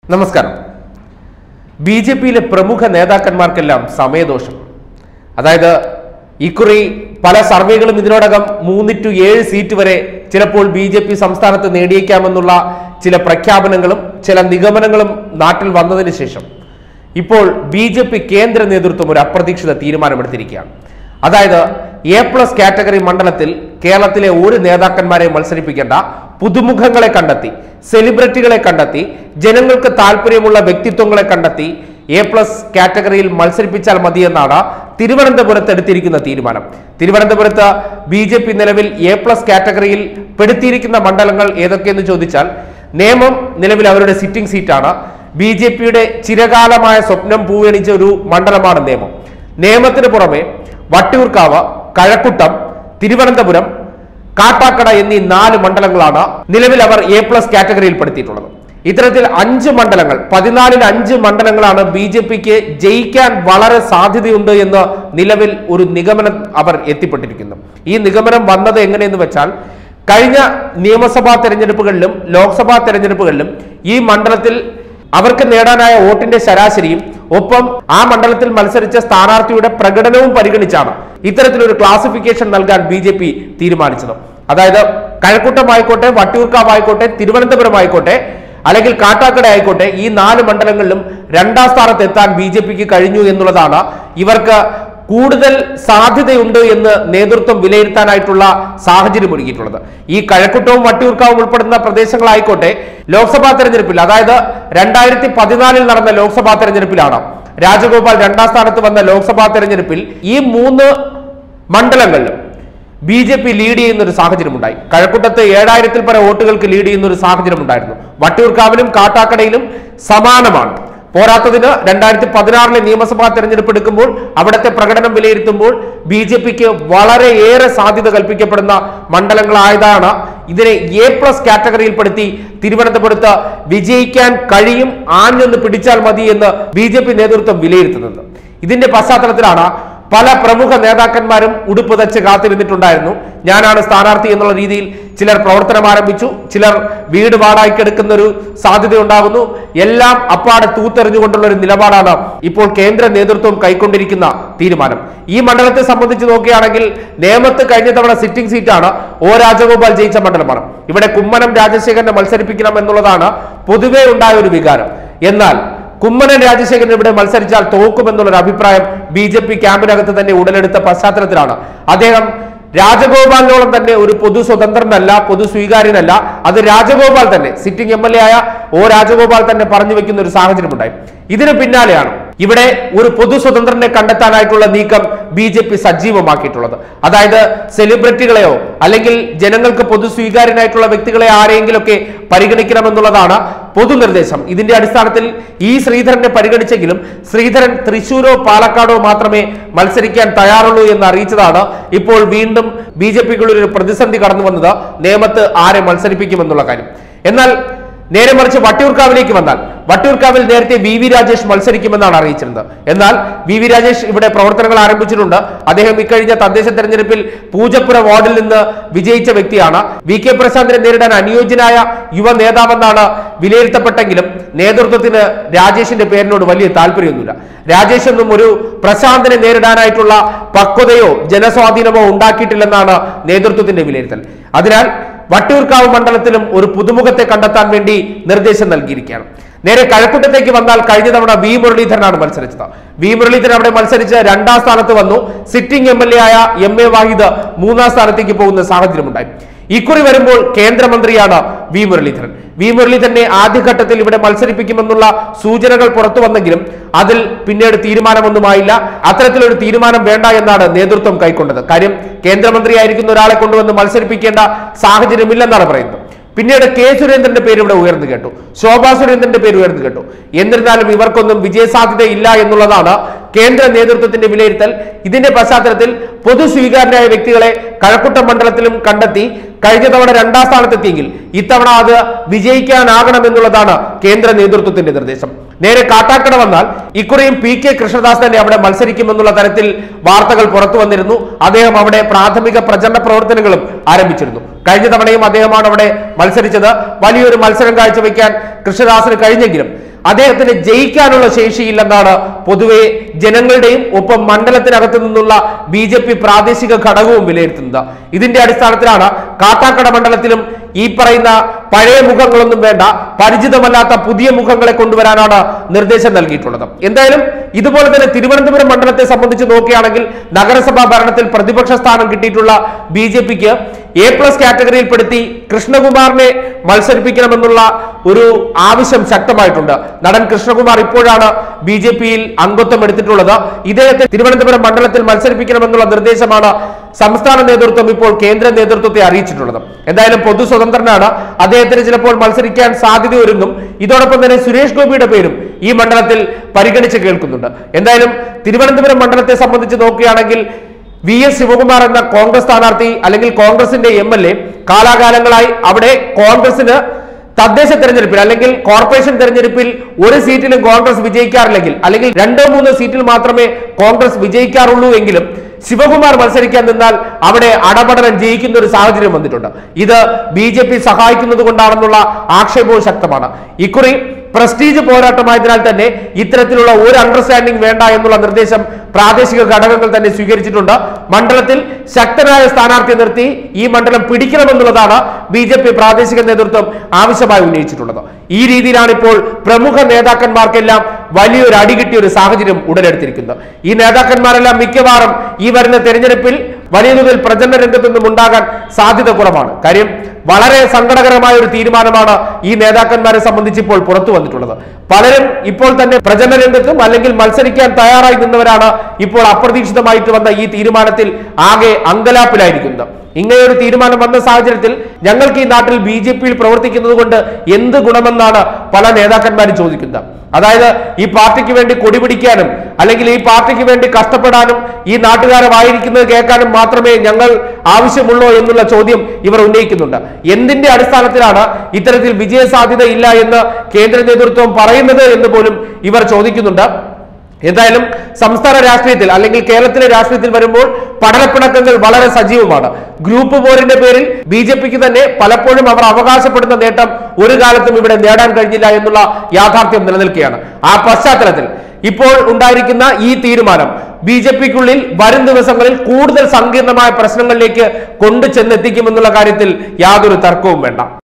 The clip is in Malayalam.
നമസ്കാരം ബി ജെ പിയിലെ പ്രമുഖ നേതാക്കന്മാർക്കെല്ലാം സമയദോഷം അതായത് ഇക്കുറി പല സർവേകളും ഇതിനോടകം മൂന്ന് ടു ഏഴ് സീറ്റ് വരെ ചിലപ്പോൾ ബി ജെ പി സംസ്ഥാനത്ത് നേടിയേക്കാമെന്നുള്ള ചില പ്രഖ്യാപനങ്ങളും ചില നിഗമനങ്ങളും നാട്ടിൽ വന്നതിന് ശേഷം ഇപ്പോൾ ബി ജെ പി കേന്ദ്ര നേതൃത്വം ഒരു അപ്രതീക്ഷിത തീരുമാനമെടുത്തിരിക്കുകയാണ് അതായത് എ പ്ലസ് കാറ്റഗറി മണ്ഡലത്തിൽ കേരളത്തിലെ ഒരു നേതാക്കന്മാരെ മത്സരിപ്പിക്കേണ്ട പുതുമുഖങ്ങളെ കണ്ടെത്തി സെലിബ്രിറ്റികളെ കണ്ടെത്തി ജനങ്ങൾക്ക് താല്പര്യമുള്ള വ്യക്തിത്വങ്ങളെ കണ്ടെത്തി എ പ്ലസ് കാറ്റഗറിയിൽ മത്സരിപ്പിച്ചാൽ മതിയെന്നാണ് തിരുവനന്തപുരത്ത് എടുത്തിരിക്കുന്ന തീരുമാനം തിരുവനന്തപുരത്ത് ബി ജെ പി നിലവിൽ എ പ്ലസ് കാറ്റഗറിയിൽ പെടുത്തിയിരിക്കുന്ന മണ്ഡലങ്ങൾ ഏതൊക്കെയെന്ന് ചോദിച്ചാൽ നേമം നിലവിൽ അവരുടെ സിറ്റിംഗ് സീറ്റാണ് ബി ജെ പിയുടെ ചിരകാലമായ സ്വപ്നം പൂവണിച്ച ഒരു മണ്ഡലമാണ് നേമം നേമത്തിന് പുറമെ വട്ടിയൂർക്കാവ് കഴക്കുട്ടം തിരുവനന്തപുരം കാട്ടാക്കട എന്നീ നാല് മണ്ഡലങ്ങളാണ് നിലവിൽ അവർ എ പ്ലസ് കാറ്റഗറിയിൽ പെടുത്തിയിട്ടുള്ളത് ഇത്തരത്തിൽ അഞ്ച് മണ്ഡലങ്ങൾ പതിനാലിൽ അഞ്ച് മണ്ഡലങ്ങളാണ് ബി ജെ പിക്ക് ജയിക്കാൻ വളരെ സാധ്യതയുണ്ട് എന്ന് നിലവിൽ ഒരു നിഗമനം അവർ എത്തിപ്പെട്ടിരിക്കുന്നു ഈ നിഗമനം വന്നത് എങ്ങനെയെന്ന് വെച്ചാൽ കഴിഞ്ഞ നിയമസഭാ തെരഞ്ഞെടുപ്പുകളിലും ലോക്സഭാ തെരഞ്ഞെടുപ്പുകളിലും ഈ മണ്ഡലത്തിൽ അവർക്ക് നേടാനായ വോട്ടിന്റെ ശരാശരിയും ഒപ്പം ആ മണ്ഡലത്തിൽ മത്സരിച്ച സ്ഥാനാർത്ഥിയുടെ പ്രകടനവും പരിഗണിച്ചാണ് ഇത്തരത്തിലൊരു ക്ലാസിഫിക്കേഷൻ നൽകാൻ ബി ജെ പി തീരുമാനിച്ചത് അതായത് കഴക്കൂട്ടം ആയിക്കോട്ടെ വട്ടിയൂർക്കാവ് ആയിക്കോട്ടെ തിരുവനന്തപുരം ആയിക്കോട്ടെ അല്ലെങ്കിൽ കാട്ടാക്കട ആയിക്കോട്ടെ ഈ നാല് മണ്ഡലങ്ങളിലും രണ്ടാം സ്ഥാനത്ത് എത്താൻ ബി ജെ പിക്ക് കഴിഞ്ഞു എന്നുള്ളതാണ് ഇവർക്ക് കൂടുതൽ സാധ്യതയുണ്ട് എന്ന് നേതൃത്വം വിലയിരുത്താനായിട്ടുള്ള സാഹചര്യം ഒരുക്കിയിട്ടുള്ളത് ഈ കഴക്കൂട്ടവും വട്ടിയൂർക്കാവും ഉൾപ്പെടുന്ന പ്രദേശങ്ങളായിക്കോട്ടെ ലോക്സഭാ തെരഞ്ഞെടുപ്പിൽ അതായത് രണ്ടായിരത്തി പതിനാലിൽ നടന്ന ലോക്സഭാ തെരഞ്ഞെടുപ്പിലാണ് രാജഗോപാൽ രണ്ടാം സ്ഥാനത്ത് വന്ന ലോക്സഭാ തെരഞ്ഞെടുപ്പിൽ ഈ മൂന്ന് മണ്ഡലങ്ങളിലും ബി ജെ പി ലീഡ് ചെയ്യുന്ന ഒരു സാഹചര്യം ഉണ്ടായി കഴക്കൂട്ടത്ത് ഏഴായിരത്തിൽ പര വോട്ടുകൾക്ക് ലീഡ് ചെയ്യുന്ന ഒരു സാഹചര്യം ഉണ്ടായിരുന്നു വട്ടിയൂർക്കാവിലും കാട്ടാക്കടയിലും സമാനമാണ് പോരാത്തതിന് രണ്ടായിരത്തി പതിനാറിലെ നിയമസഭാ തെരഞ്ഞെടുപ്പ് എടുക്കുമ്പോൾ അവിടുത്തെ പ്രകടനം വിലയിരുത്തുമ്പോൾ ബി ജെ പിക്ക് വളരെയേറെ സാധ്യത കൽപ്പിക്കപ്പെടുന്ന മണ്ഡലങ്ങളായതാണ് ഇതിനെ എ പ്ലസ് കാറ്റഗറിയിൽപ്പെടുത്തി തിരുവനന്തപുരത്ത് വിജയിക്കാൻ കഴിയും ആഞ്ഞൊന്ന് പിടിച്ചാൽ മതി എന്ന് ബി ജെ പി നേതൃത്വം വിലയിരുത്തുന്നത് ഇതിന്റെ പശ്ചാത്തലത്തിലാണ് പല പ്രമുഖ നേതാക്കന്മാരും ഉടുപ്പ് തച്ച് കാത്തിരുന്നിട്ടുണ്ടായിരുന്നു ഞാനാണ് സ്ഥാനാർത്ഥി എന്നുള്ള രീതിയിൽ ചിലർ പ്രവർത്തനം ആരംഭിച്ചു ചിലർ വീട് വാടകയ്ക്കെടുക്കുന്ന ഒരു സാധ്യത ഉണ്ടാകുന്നു എല്ലാം അപ്പാടെ തൂത്തെറിഞ്ഞുകൊണ്ടുള്ള ഒരു നിലപാടാണ് ഇപ്പോൾ കേന്ദ്ര നേതൃത്വം കൈക്കൊണ്ടിരിക്കുന്ന തീരുമാനം ഈ മണ്ഡലത്തെ സംബന്ധിച്ച് നോക്കുകയാണെങ്കിൽ നേമത്ത് കഴിഞ്ഞ തവണ സിറ്റിംഗ് സീറ്റാണ് ഒ രാജഗോപാൽ ജയിച്ച മണ്ഡലമാണ് ഇവിടെ കുമ്മനം രാജശേഖരനെ മത്സരിപ്പിക്കണം എന്നുള്ളതാണ് പൊതുവേ ഉണ്ടായ ഒരു വികാരം എന്നാൽ കുമ്മനം രാജശേഖരൻ ഇവിടെ മത്സരിച്ചാൽ തോക്കുമെന്നുള്ളൊരു അഭിപ്രായം ബി ജെ പി ക്യാമ്പിനകത്ത് തന്നെ ഉടലെടുത്ത പശ്ചാത്തലത്തിലാണ് അദ്ദേഹം രാജഗോപാലിനോളം തന്നെ ഒരു പൊതു സ്വതന്ത്രനല്ല പൊതു സ്വീകാര്യനല്ല അത് രാജഗോപാൽ തന്നെ സിറ്റിംഗ് എം എൽ എ ആയ ഒ രാജഗോപാൽ തന്നെ പറഞ്ഞു വെക്കുന്ന ഒരു സാഹചര്യം ഉണ്ടായി ഇതിന് പിന്നാലെയാണ് ഇവിടെ ഒരു പൊതു സ്വതന്ത്രനെ കണ്ടെത്താനായിട്ടുള്ള നീക്കം ബി ജെ പി സജീവമാക്കിയിട്ടുള്ളത് അതായത് സെലിബ്രിറ്റികളെയോ അല്ലെങ്കിൽ ജനങ്ങൾക്ക് പൊതു സ്വീകാര്യനായിട്ടുള്ള വ്യക്തികളെ ആരെങ്കിലുമൊക്കെ പരിഗണിക്കണമെന്നുള്ളതാണ് പൊതുനിർദ്ദേശം ഇതിന്റെ അടിസ്ഥാനത്തിൽ ഈ ശ്രീധരനെ പരിഗണിച്ചെങ്കിലും ശ്രീധരൻ തൃശൂരോ പാലക്കാടോ മാത്രമേ മത്സരിക്കാൻ തയ്യാറുള്ളൂ എന്ന് അറിയിച്ചതാണ് ഇപ്പോൾ വീണ്ടും ബി ജെ പിക്കുള്ളിൽ ഒരു പ്രതിസന്ധി കടന്നു വന്നത് നേമത്ത് ആരെ മത്സരിപ്പിക്കുമെന്നുള്ള കാര്യം എന്നാൽ നേരെ മറിച്ച് വട്ടിയൂർക്കാവിലേക്ക് വന്നാൽ വട്ടിയൂർക്കാവിൽ നേരത്തെ വി വി രാജേഷ് മത്സരിക്കുമെന്നാണ് അറിയിച്ചിരുന്നത് എന്നാൽ വി വി രാജേഷ് ഇവിടെ പ്രവർത്തനങ്ങൾ ആരംഭിച്ചിട്ടുണ്ട് അദ്ദേഹം ഇക്കഴിഞ്ഞ തദ്ദേശ തെരഞ്ഞെടുപ്പിൽ പൂജപ്പുര വാർഡിൽ നിന്ന് വിജയിച്ച വ്യക്തിയാണ് വി കെ പ്രശാന്തിനെ നേരിടാൻ അനുയോജ്യനായ യുവ നേതാവെന്നാണ് വിലയിരുത്തപ്പെട്ടെങ്കിലും നേതൃത്വത്തിന് രാജേഷിന്റെ പേരിനോട് വലിയ താല്പര്യമൊന്നുമില്ല രാജേഷ് ഒന്നും ഒരു പ്രശാന്തിനെ നേരിടാനായിട്ടുള്ള പക്വതയോ ജനസ്വാധീനമോ ഉണ്ടാക്കിയിട്ടില്ലെന്നാണ് നേതൃത്വത്തിന്റെ വിലയിരുത്തൽ അതിനാൽ വട്ടിയൂർക്കാവ് മണ്ഡലത്തിലും ഒരു പുതുമുഖത്തെ കണ്ടെത്താൻ വേണ്ടി നിർദ്ദേശം നൽകിയിരിക്കുകയാണ് നേരെ കഴക്കൂട്ടത്തേക്ക് വന്നാൽ കഴിഞ്ഞ തവണ വി മുരളീധരനാണ് മത്സരിച്ചത് വി മുരളീധരൻ അവിടെ മത്സരിച്ച് രണ്ടാം സ്ഥാനത്ത് വന്നു സിറ്റിംഗ് എം എൽ എ ആയ എം എ വാഹിദ് മൂന്നാം സ്ഥാനത്തേക്ക് പോകുന്ന സാഹചര്യമുണ്ടായി ഇക്കുറി വരുമ്പോൾ കേന്ദ്രമന്ത്രിയാണ് വി മുരളീധരൻ വി മുരളീധരനെ ആദ്യഘട്ടത്തിൽ ഇവിടെ മത്സരിപ്പിക്കുമെന്നുള്ള സൂചനകൾ പുറത്തു വന്നെങ്കിലും അതിൽ പിന്നീട് തീരുമാനമൊന്നുമായില്ല അത്തരത്തിലൊരു തീരുമാനം വേണ്ട എന്നാണ് നേതൃത്വം കൈക്കൊണ്ടത് കാര്യം കേന്ദ്രമന്ത്രിയായിരിക്കുന്ന ഒരാളെ കൊണ്ടുവന്ന് മത്സരിപ്പിക്കേണ്ട സാഹചര്യമില്ലെന്നാണ് പറയുന്നത് പിന്നീട് കെ സുരേന്ദ്രന്റെ പേര് ഇവിടെ ഉയർന്നു കേട്ടു ശോഭാ സുരേന്ദ്രന്റെ പേര് ഉയർന്നു കേട്ടു എന്നിരുന്നാലും ഇവർക്കൊന്നും വിജയസാധ്യത ഇല്ല എന്നുള്ളതാണ് കേന്ദ്ര നേതൃത്വത്തിന്റെ വിലയിരുത്തൽ ഇതിന്റെ പശ്ചാത്തലത്തിൽ പൊതു സ്വീകാര്യനായ വ്യക്തികളെ കഴക്കൂട്ടം മണ്ഡലത്തിലും കണ്ടെത്തി കഴിഞ്ഞ തവണ രണ്ടാം സ്ഥാനത്തെത്തിയെങ്കിൽ ഇത്തവണ അത് വിജയിക്കാനാകണമെന്നുള്ളതാണ് കേന്ദ്ര നേതൃത്വത്തിന്റെ നിർദ്ദേശം നേരെ കാട്ടാക്കട വന്നാൽ ഇക്കുറിയും പി കെ കൃഷ്ണദാസ് തന്നെ അവിടെ മത്സരിക്കുമെന്നുള്ള തരത്തിൽ വാർത്തകൾ പുറത്തു വന്നിരുന്നു അദ്ദേഹം അവിടെ പ്രാഥമിക പ്രചരണ പ്രവർത്തനങ്ങളും ആരംഭിച്ചിരുന്നു കഴിഞ്ഞ തവണയും അദ്ദേഹമാണ് അവിടെ മത്സരിച്ചത് വലിയൊരു മത്സരം കാഴ്ചവെക്കാൻ കൃഷ്ണദാസിന് കഴിഞ്ഞെങ്കിലും അദ്ദേഹത്തിന് ജയിക്കാനുള്ള ശേഷിയില്ലെന്നാണ് പൊതുവെ ജനങ്ങളുടെയും ഒപ്പം മണ്ഡലത്തിനകത്ത് നിന്നുള്ള ബി ജെ പി പ്രാദേശിക ഘടകവും വിലയിരുത്തുന്നത് ഇതിന്റെ അടിസ്ഥാനത്തിലാണ് കാട്ടാക്കട മണ്ഡലത്തിലും ഈ പറയുന്ന പഴയ മുഖങ്ങളൊന്നും വേണ്ട പരിചിതമല്ലാത്ത പുതിയ മുഖങ്ങളെ കൊണ്ടുവരാനാണ് നിർദ്ദേശം നൽകിയിട്ടുള്ളത് എന്തായാലും ഇതുപോലെ തന്നെ തിരുവനന്തപുരം മണ്ഡലത്തെ സംബന്ധിച്ച് നോക്കുകയാണെങ്കിൽ നഗരസഭാ ഭരണത്തിൽ പ്രതിപക്ഷ സ്ഥാനം കിട്ടിയിട്ടുള്ള ബി ജെ പിക്ക് എ പ്ലസ് കാറ്റഗറിയിൽപ്പെടുത്തി കൃഷ്ണകുമാറിനെ മത്സരിപ്പിക്കണമെന്നുള്ള ഒരു ആവശ്യം ശക്തമായിട്ടുണ്ട് നടൻ കൃഷ്ണകുമാർ ഇപ്പോഴാണ് ബി ജെ പിയിൽ അംഗത്വം എടുത്തിട്ടുള്ളത് ഇദ്ദേഹത്തെ തിരുവനന്തപുരം മണ്ഡലത്തിൽ മത്സരിപ്പിക്കണമെന്നുള്ള നിർദ്ദേശമാണ് സംസ്ഥാന നേതൃത്വം ഇപ്പോൾ കേന്ദ്ര നേതൃത്വത്തെ അറിയിച്ചിട്ടുള്ളത് എന്തായാലും പൊതു സ്വതന്ത്രനാണ് അദ്ദേഹത്തിന് ചിലപ്പോൾ മത്സരിക്കാൻ സാധ്യതയൊരുങ്ങും ഇതോടൊപ്പം തന്നെ സുരേഷ് ഗോപിയുടെ പേരും ഈ മണ്ഡലത്തിൽ പരിഗണിച്ച് കേൾക്കുന്നുണ്ട് എന്തായാലും തിരുവനന്തപുരം മണ്ഡലത്തെ സംബന്ധിച്ച് നോക്കുകയാണെങ്കിൽ വി എസ് ശിവകുമാർ എന്ന കോൺഗ്രസ് സ്ഥാനാർത്ഥി അല്ലെങ്കിൽ കോൺഗ്രസിന്റെ എം എൽ എ കാലാകാലങ്ങളായി അവിടെ കോൺഗ്രസിന് തദ്ദേശ തെരഞ്ഞെടുപ്പിൽ അല്ലെങ്കിൽ കോർപ്പറേഷൻ തെരഞ്ഞെടുപ്പിൽ ഒരു സീറ്റിലും കോൺഗ്രസ് വിജയിക്കാറില്ലെങ്കിൽ അല്ലെങ്കിൽ രണ്ടോ മൂന്നോ സീറ്റിൽ മാത്രമേ കോൺഗ്രസ് വിജയിക്കാറുള്ളൂ എങ്കിലും ശിവകുമാർ മത്സരിക്കാൻ നിന്നാൽ അവിടെ അടപടലം ജയിക്കുന്ന ഒരു സാഹചര്യം വന്നിട്ടുണ്ട് ഇത് ബി ജെ പി സഹായിക്കുന്നത് കൊണ്ടാണെന്നുള്ള ആക്ഷേപവും ശക്തമാണ് ഇക്കുറി പ്രസ്റ്റീജ് പോരാട്ടമായതിനാൽ തന്നെ ഇത്തരത്തിലുള്ള ഒരു അണ്ടർസ്റ്റാൻഡിംഗ് വേണ്ട എന്നുള്ള നിർദ്ദേശം പ്രാദേശിക ഘടകങ്ങൾ തന്നെ സ്വീകരിച്ചിട്ടുണ്ട് മണ്ഡലത്തിൽ ശക്തനായ സ്ഥാനാർത്ഥിയെ നിർത്തി ഈ മണ്ഡലം പിടിക്കണമെന്നുള്ളതാണ് ബി ജെ പി പ്രാദേശിക നേതൃത്വം ആവശ്യമായി ഉന്നയിച്ചിട്ടുള്ളത് ഈ രീതിയിലാണ് ഇപ്പോൾ പ്രമുഖ നേതാക്കന്മാർക്കെല്ലാം വലിയൊരു അടി കിട്ടിയ ഒരു സാഹചര്യം ഉടലെടുത്തിരിക്കുന്നത് ഈ നേതാക്കന്മാരെല്ലാം മിക്കവാറും ഈ വരുന്ന തെരഞ്ഞെടുപ്പിൽ വലിയ തോതിൽ പ്രചരണ രംഗത്ത് നിന്നും ഉണ്ടാകാൻ സാധ്യത കുറവാണ് കാര്യം വളരെ സങ്കടകരമായ ഒരു തീരുമാനമാണ് ഈ നേതാക്കന്മാരെ സംബന്ധിച്ച് ഇപ്പോൾ പുറത്തു വന്നിട്ടുള്ളത് പലരും ഇപ്പോൾ തന്നെ പ്രചരണ രംഗത്തും അല്ലെങ്കിൽ മത്സരിക്കാൻ തയ്യാറായി നിന്നവരാണ് ഇപ്പോൾ അപ്രതീക്ഷിതമായിട്ട് വന്ന ഈ തീരുമാനത്തിൽ ആകെ അങ്കലാപ്പിലായിരിക്കുന്നത് ഇങ്ങനെ ഒരു തീരുമാനം വന്ന സാഹചര്യത്തിൽ ഞങ്ങൾക്ക് ഈ നാട്ടിൽ ബി ജെ പിയിൽ പ്രവർത്തിക്കുന്നത് കൊണ്ട് എന്ത് ഗുണമെന്നാണ് പല നേതാക്കന്മാരും ചോദിക്കുന്നത് അതായത് ഈ പാർട്ടിക്ക് വേണ്ടി കൊടി പിടിക്കാനും അല്ലെങ്കിൽ ഈ പാർട്ടിക്ക് വേണ്ടി കഷ്ടപ്പെടാനും ഈ നാട്ടുകാരെ വായിരിക്കുന്നത് കേൾക്കാനും മാത്രമേ ഞങ്ങൾ ആവശ്യമുള്ളൂ എന്നുള്ള ചോദ്യം ഇവർ ഉന്നയിക്കുന്നുണ്ട് എന്തിന്റെ അടിസ്ഥാനത്തിലാണ് ഇത്തരത്തിൽ വിജയ സാധ്യത ഇല്ല എന്ന് കേന്ദ്ര നേതൃത്വം പറയുന്നത് എന്ന് പോലും ഇവർ ചോദിക്കുന്നുണ്ട് എന്തായാലും സംസ്ഥാന രാഷ്ട്രീയത്തിൽ അല്ലെങ്കിൽ കേരളത്തിലെ രാഷ്ട്രീയത്തിൽ വരുമ്പോൾ പടലപ്പിണക്കങ്ങൾ വളരെ സജീവമാണ് ഗ്രൂപ്പ് പോരിന്റെ പേരിൽ ബി ജെ പിക്ക് തന്നെ പലപ്പോഴും അവർ അവകാശപ്പെടുന്ന നേട്ടം ഒരു കാലത്തും ഇവിടെ നേടാൻ കഴിഞ്ഞില്ല എന്നുള്ള യാഥാർത്ഥ്യം നിലനിൽക്കുകയാണ് ആ പശ്ചാത്തലത്തിൽ ഇപ്പോൾ ഉണ്ടായിരിക്കുന്ന ഈ തീരുമാനം ബി ജെ പിക്കുള്ളിൽ വരും ദിവസങ്ങളിൽ കൂടുതൽ സങ്കീർണമായ പ്രശ്നങ്ങളിലേക്ക് കൊണ്ടു ചെന്നെത്തിക്കുമെന്നുള്ള കാര്യത്തിൽ യാതൊരു തർക്കവും വേണ്ട